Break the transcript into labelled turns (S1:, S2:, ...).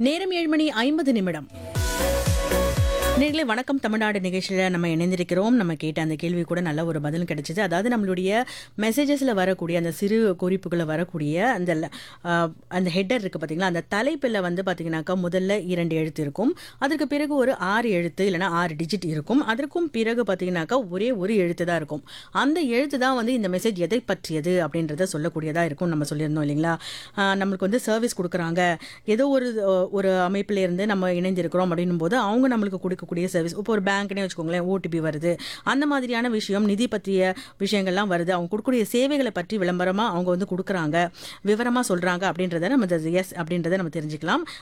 S1: நேரம் ஏழு மணி ஐம்பது நிமிடம் நேர்களே வணக்கம் தமிழ்நாடு நிகழ்ச்சியில் நம்ம இணைந்திருக்கிறோம் நம்ம கேட்ட அந்த கேள்வி கூட நல்ல ஒரு பதில் கிடைச்சிது அதாவது நம்மளுடைய மெசேஜஸில் வரக்கூடிய அந்த சிறு குறிப்புகளை வரக்கூடிய அந்த ல- ஆஹ், அந்த ஹெட்டர் இருக்குது பார்த்தீங்களா அந்த தலைப்பில் வந்து பார்த்தீங்கன்னாக்கா முதல்ல இரண்டு எழுத்து இருக்கும் அதற்கு பிறகு ஒரு ஆறு எழுத்து இல்லைன்னா ஆறு டிஜிட் இருக்கும் அதற்கும் பிறகு பார்த்தீங்கன்னாக்கா ஒரே ஒரு எழுத்து தான் இருக்கும் அந்த எழுத்து தான் வந்து இந்த மெசேஜ் எதை பற்றியது அப்படின்றத சொல்லக்கூடியதாக இருக்கும் நம்ம சொல்லியிருந்தோம் இல்லைங்களா ஆஹ், நம்மளுக்கு வந்து சர்வீஸ் கொடுக்குறாங்க ஏதோ ஒரு அஹ், ஒரு அமைப்பில் இருந்து நம்ம இணைந்திருக்கிறோம் அப்படின்னும் போது அவங்க நம்மளுக்கு கொடுக்கக்கூடிய சர்வீஸ் இப்போ ஒரு பேங்க்னே வச்சுக்கோங்களேன் ஓடிபி வருது அந்த மாதிரியான விஷயம் நிதி பற்றிய விஷயங்கள்லாம் வருது அவங்க கொடுக்கக்கூடிய சேவைகளை பற்றி விளம்பரமாக அவங்க வந்து கொடுக்குறாங்க விவரமாக சொல்கிறாங்க அப்படின்றத நம்ம எஸ் அப்படின்றத நம்ம தெரிஞ்சுக்கலாம்